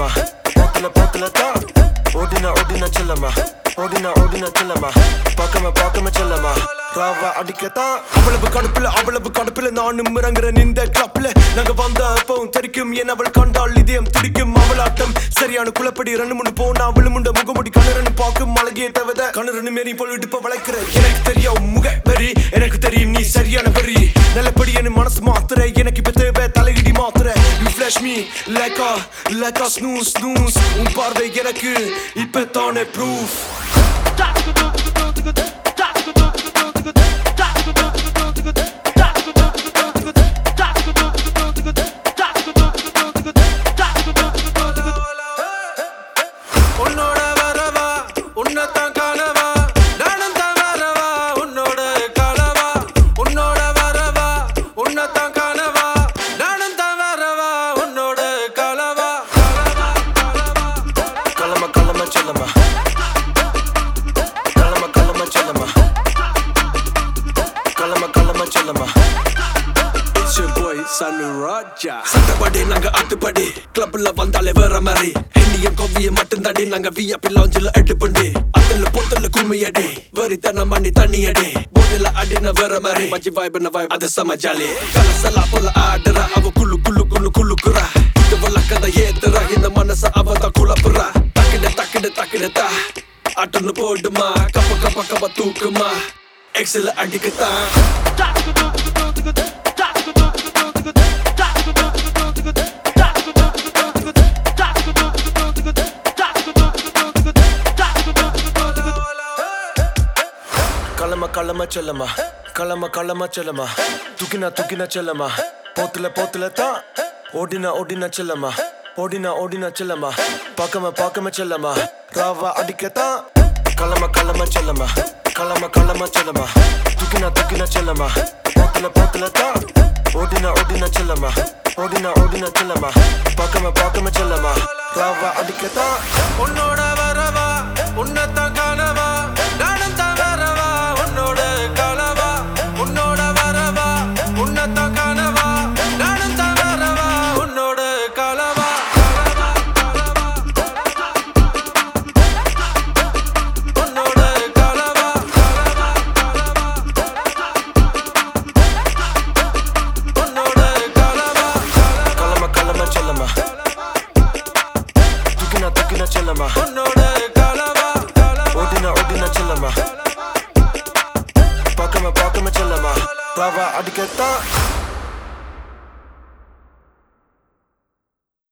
செல்லமா போத்துல போத்துல தான் ஓடினா ஓடினா செல்லமா ஓடினா ஓடினா செல்லமா பார்க்காம பார்க்காம செல்லமா ராவா அடிக்கத்தான் அவ்வளவு கடுப்புல அவ்வளவு கடுப்புல நானும் இறங்குறேன் இந்த கிளப்ல நாங்க வந்த அப்பவும் தெரிக்கும் என் அவள் கண்டால் இதயம் துடிக்கும் அவளாட்டம் சரியான குளப்படி ரெண்டு மூணு போனா விழுமுண்ட முகமுடி கணரன்னு பார்க்கும் அழகிய தவிர கணரன்னு மாரி போல் இடுப்ப வளைக்கிற எனக்கு தெரியும் முக வெறி எனக்கு தெரியும் நீ சரியான வெறி நல்லபடி என் மனசு மாத்துற எனக்கு இப்ப தேவை தலையிடி மாத்துற You flash me like a like a snooze snooze உன் பார்வை எனக்கு இப்ப தானே proof உன்னோட வரவா உன்னதான் காணவா நானும் தான் வரவா உன்னோட காலவா உன்னோட வரவா உன்னதான் காணவா நானும் தான் வரவா உன்னோட காலவா கலம கலம செல்லமா கலம கலம செல்லமா கலம கலம செல்லமா It's your boy Sanu Raja சட்டப்படி நாங்க ஆட்டுப்படி கிளப்ல வந்தாலே வேற மாதிரி ஹெண்டியம் கொவ்விய மட்டும் தாடி நாங்க விஐபி லாஞ்சில எட்டு பண்ணி அதுல பொத்தல கும்மியடி வெறித்தனம் பண்ணி தண்ணி அடி போதில அடின வேற மாதிரி மஜி வைப் வைப் அது செம ஜாலி கலசலா போல ஆடுறா அவ குள்ளு குள்ளு குள்ளு குள்ளுக்குறா இது வழக்கத ஏத்துறா இந்த மனச அவ தான் குழப்புறா தக்கிட தக்கிட தக்கிடத்தா அட்டன்னு போடுமா கப்ப கப்ப கப்ப தூக்குமா எக்ஸில் அடிக்கத்தான் கலம கலம செல்லமா கலம கலம செல்லமா துக்கினா துக்கினா செல்லமா போத்துல போத்துல தான் ஓடினா ஓடினா செல்லமா ஓடினா ஓடினா செல்லமா பார்க்காம பார்க்காம செல்லமா ராவா அடிக்கத்தான் கலம கலம செல்லமா கலம கலம செல்லமா துக்கினா துக்கினா செல்லமா போத்துல போத்துல தான் ஓடினா ஓடினா செல்லமா ஓடினா ஓடினா செல்லமா பார்க்காம பார்க்காம செல்லமா ராவா அடிக்கத்தான் உன்னோட வரவா உன்னதான் காணவா நானும் தான் வரவா உன்னோட காலவா உன்னோட வரவா உன்னதான் காணவா நானும் தான் வரவா உன்னோட காலவா உன்னோட காலவா உன்னோட காலவா கலம கலம செல்லமா துக்கினா துக்கினா செல்லமா உன்னோட காலவா ஓடினா ஓடினா செல்லமா பார்க்காம பார்க்காம செல்லமா ராவா அடிக்கத்தான்